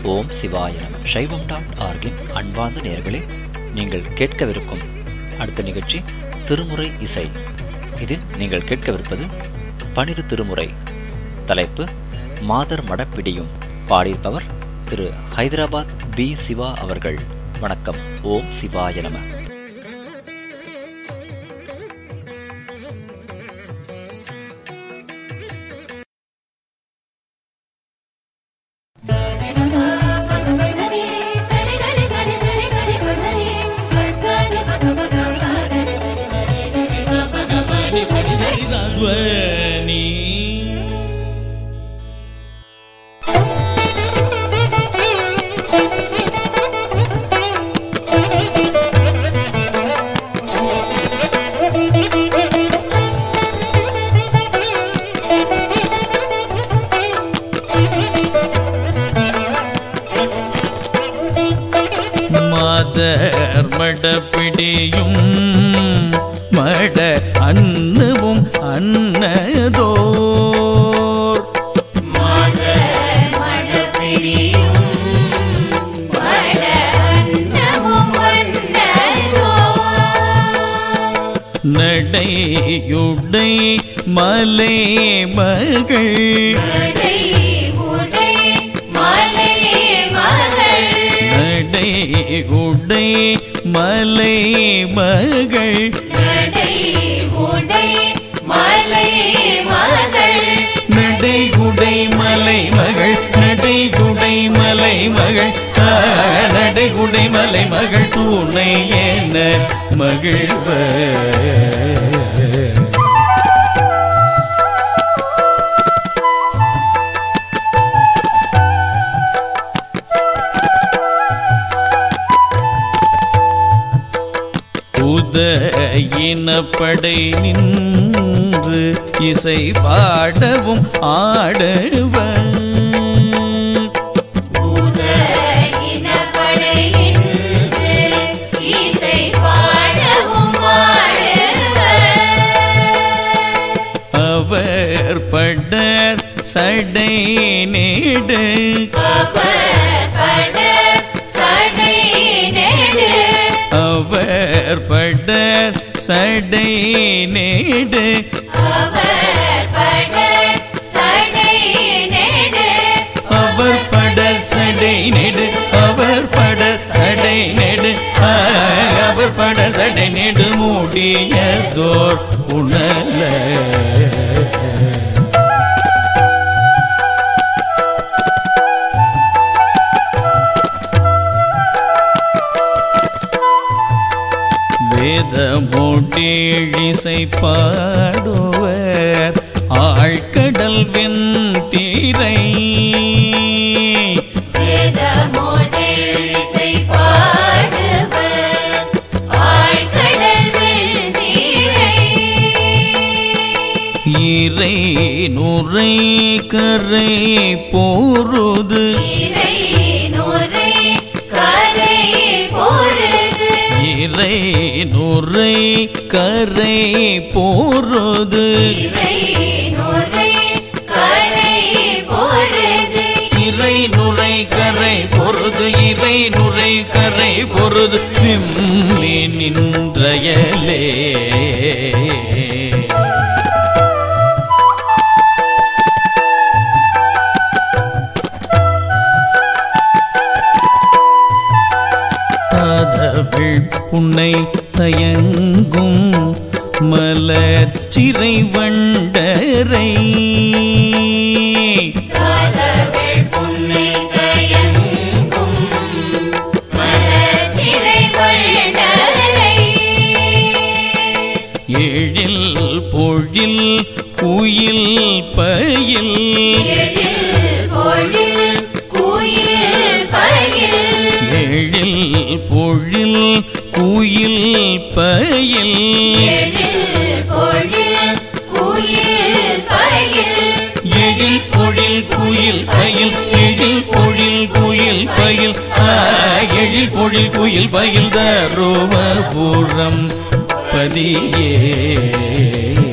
ஓம் சிவாய நம சைவம் டாட் ஆர்கின் அன்பார்ந்த நேயர்களே நீங்கள் கேட்கவிருக்கும் அடுத்த நிகழ்ச்சி திருமுறை இசை இதில் நீங்கள் கேட்கவிருப்பது பனிரு திருமுறை தலைப்பு மாதர் மடப்பிடியும் பாடியிருப்பவர் திரு ஹைதராபாத் பி சிவா அவர்கள் வணக்கம் ஓம் சிவாய நம ಧ್ವನಿ மாதர் மடப்பிடியும் மட அன்னவும் அன்னதோர் நடையுடை மலை மகள் நடை உடை மலை மகள் நடை குடை மலை மகள் நடை குடை மலை மகள் ஆ, நடை குடை மலை மகள் துணை என மகிழ்வ உதயினப்படை நின்று இசை பாடவும் ஆடவர் அவர் படர் சடை நேடு அவர் படர் சடை நேடு அவர் படர் சடை நெடு அவர் படர் சடை நெடு ஆ, அவர் படர் சடை நெடு மூடியதோர் உணல வேத மோட்டேழிசை பாடுவர் ஆழ்கடல் வெண்தீரை இறை நுரை கரை போருது இறை நுரை கரை போருது இறை நுரை கரை பொருது இறை நுரை கரை பொருது விம்மி நின்றயலே அதவிழ் புன்னை தயங்கும் மலர்ச்சிறை வண்டரை எழில் பொழில் குயில் பயில் எழில் பொழில் குயில் பயில் எழில் பொழில் குயில் பயில் எழில் பொழில் குயில் பயில் ஆ, எழில் பொழில் குயில் பயில் தருமபுரம் பதியே